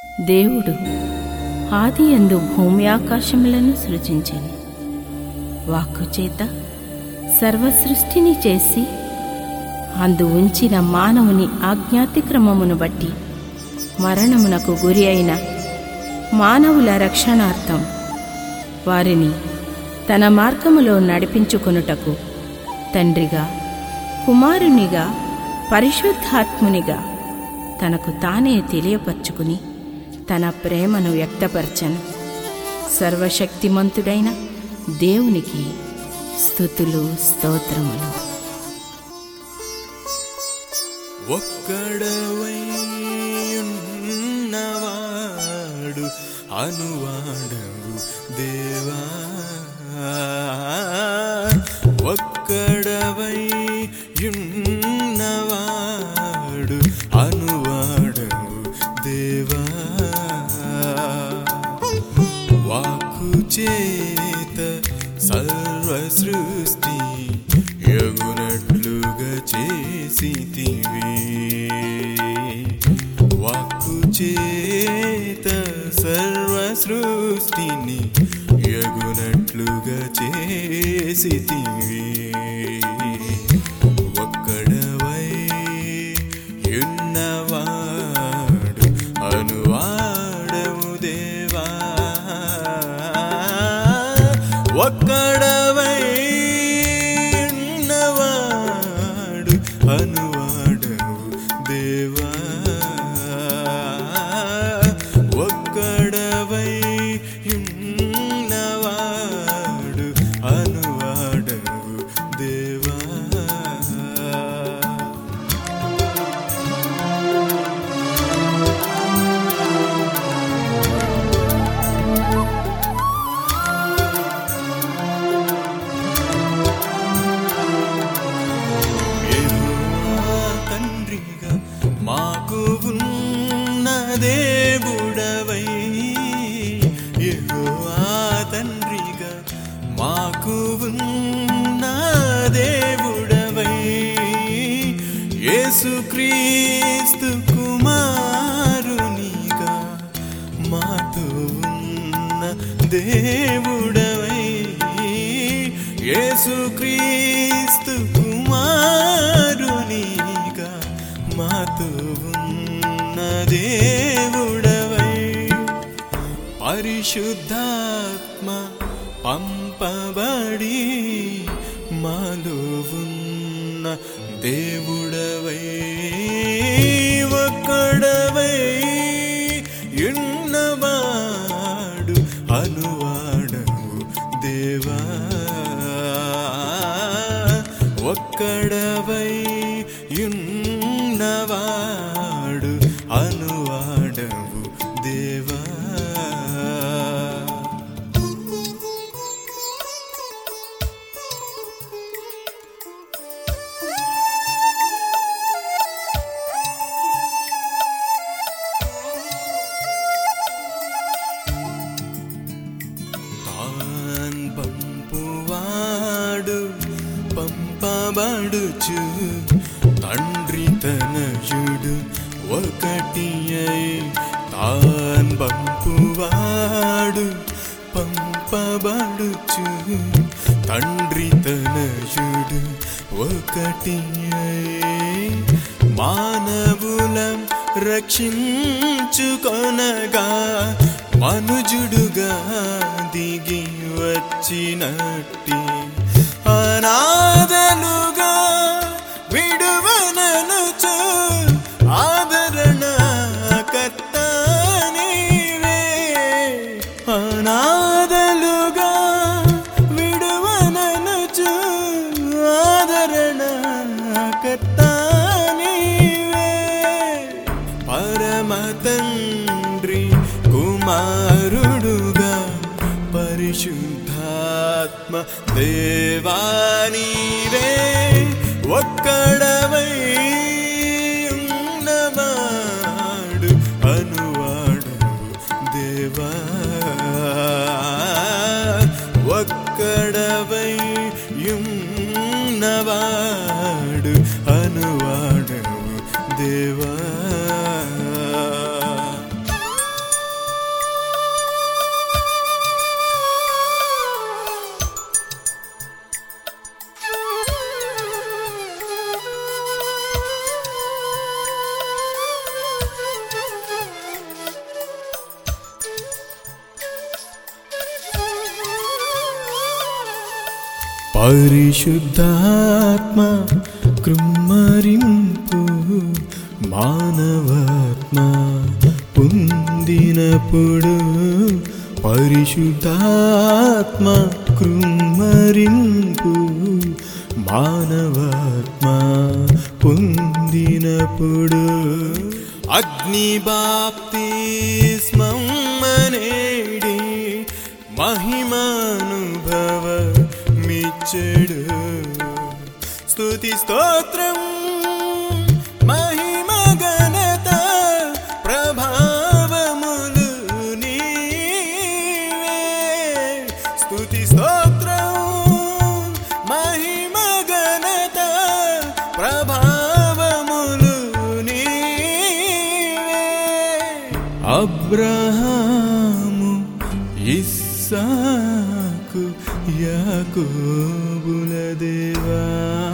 దేవుడు ఆది ఎందు భూమి ఆకాశములను సృజించెను వాక్కు చేత సర్వ సృష్టిని చేసి అందు ఉంచిన మానవుని ఆజ్ఞాతిక్రమమును బట్టి మరణమునకు గురి అయిన మానవుల రక్షణార్థం వారిని తన మార్గములో నడిపించుకొనుటకు తండ్రిగా కుమారునిగా పరిశుద్ధాత్మునిగా తనకు తానే తెలియపరుచుకుని తన ప్రేమను వ్యక్తపరచను సర్వశక్తిమంతుడైన దేవునికి స్థుతులు స్తోత్రములు ఒక్కడవైయున్నవాడు అనువాడవు దేవా ఒక్కడవైయున్నవాడు అనువాడవు దేవా వాక్కు చేత సర్వ సృష్టి యగునట్లుగా చేసితివి వాక్కు చేత సర్వ సృష్టిని యగునట్లుగా చేసితివి ఒక్కడవై యున్నవాడు అనువాడము దేవా ఒక్కడవై ఉన్నవాడు అనువాడవు దేవా ఒక్కడవై ఉన్నవాడు అనువాడవు దేవా యెహోవా తండ్రిగా మాకు ఉన్న దేవుడవై యెహోవా తండ్రిగా మాకు ఉన్న దేవుడవై యేసుక్రీస్తు కుమారునిగా మాతో ఉన్న దేవుడవై యేసుక్రీస్తు కుమారునిగా మాతో ఉన్న దేవుడవై పరిశుద్ధాత్మ పంపబడి మాలో ఉన్న దేవుడవై ఒక్కడవై ఉన్నవాడు అనువాడవు దేవా ఒక్కడవై ఉన్నవాడు అనువాడవు దేవా తాన్ పంపువాడు పంపబడుచు తండ్రి తనయుడు ఒకటి అయి తాన్ పంపువాడు పంపబడుచు తండ్రి తనయుడు ఒకటి అయి మానవులం రక్షించుకొనగా మనుజుడుగా దిగి వచ్చినట్టి అనాథలుగా విడువననుచు ఆదరణ కర్త నీవే అనాథలుగా విడువననుచు ఆదరణ కర్త నీవే పరమ తండ్రి కుమారుడుగా పరిశుద్ధాత్మ దేవానీవే ఒక్కడవై ఉన్నవాడు అనువాడవు దేవా ఒక్కడవై ఉన్నవాడు అనువాడవు దేవా పరిశుద్ధాత్మ కృమ్మరింపు మానవాత్మ పొందినప్పుడు పరిశుద్ధాత్మ కృమ్మరింపు మానవాత్మ పొందినప్పుడు అగ్ని బాప్తిస్మం అనేడి మహిమానుభవ మిచ్చడు స్తుతి స్తోత్రం మహిమ ఘనత ప్రభావములు నీవే స్తుతి స్తోత్రం మహిమ ఘనత ప్రభావములు నీవే అబ్రహాము ఇస్సాకు యాకోబుల దేవా